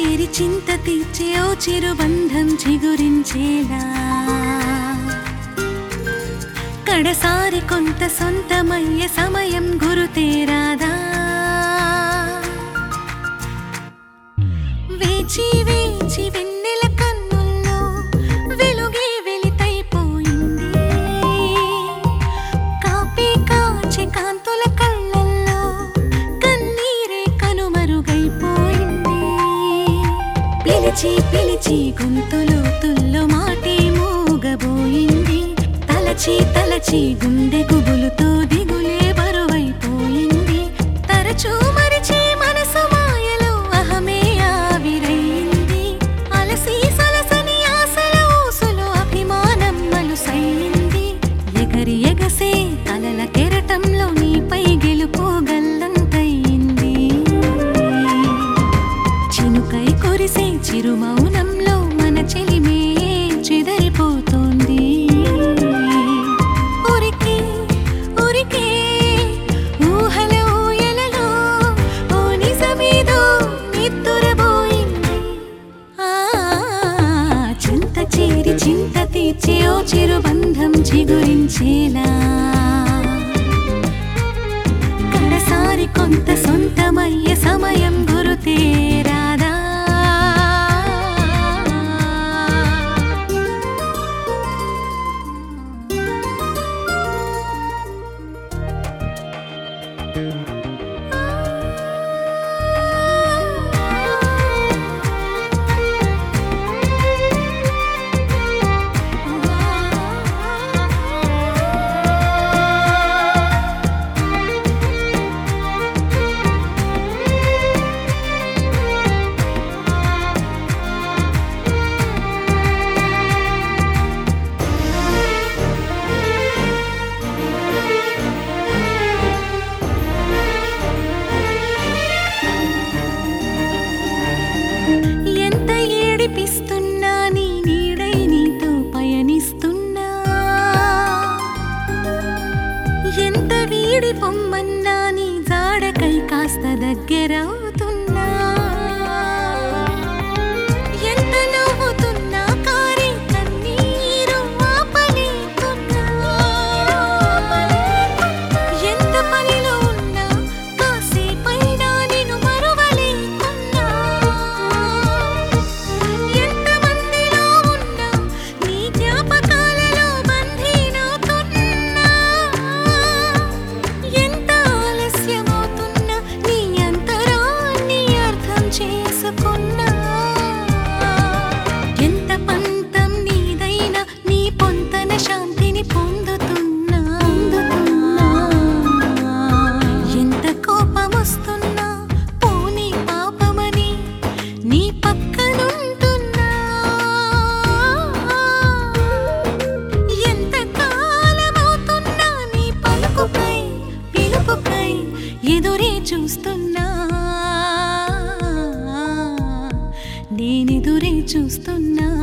చేరి చింత తీర్చే ఓ చిరుబంధం చిగురించేలా కడసారి కొంత సొంతమయ్యే సమయం గురుతేరాదా వేచి వేచి వెన్నెల కన్నుల్లో వెలుగే వెలితైపోయింది కాపీ కాచి కాంతుల కళ్ళల్లో కన్నీరే కనుమరుగైపోయింది పిలిచి పిలిచి గొంతులో తుల్లో మాటే మూగబోయింది తలచి తలచి గుండె గుబులుతో దిగులే బరువైపోయింది తరచూ మరిచి మనసు మాయలో అహమే ఆవిరైంది అలసి సలసని ఆశల ఊసులో అభిమానం మలుసైంది ఎగరి ఎగసే కలల కెరటంలో నీపై గెలుపు గల్లంతయింది చినుకై కురిసే చిరుమౌనంలో మన చెలిమే చెదరిపోతోంది ఉరికి ఉరికే ఊహల ఊయలలో ఓ నిజమేదో నిద్దురబోయింది ఆ చింత చేరి చింత తీర్చే ఓ చిరుబంధం చిగురించేలా కడసారి కొంత సొంతమయ్యే సమయం గురుతేరాదా ఎంత ఏడిపిస్తున్నా నీ నీడై నీతో పయనిస్తున్నా ఎంత వీడి పొమ్మన్నా నీ జాడకై కాస్త దగ్గరవుతున్నా ఎంత నవ్వుతున్నా కారే కన్నీరు ఆపలేకున్నా ఎంత పనిలో ఉన్నా కాసేపైనా నిన్ను మరువలేకున్నా ఎంత మందిలో ఉన్నా నీ జ్ఞాపకాలలో బంధీనవుతున్నా ఎంత ఆలస్యమవుతున్నా నీ అంతరాన్ని అర్థం చేసుకున్నా ఎంత పంతం నీదైనా నీ పొంతన శాంతిని పొందుతున్నా ఎంత కోపమొస్తున్నా పోనీ పాపమని నీ పక్కనుంటున్నా ఎంత కాలమవుతున్నా నీ పలుకుపై పిలుపుకై ఎదురే చూస్తున్నా నేనెదురే చూస్తున్నా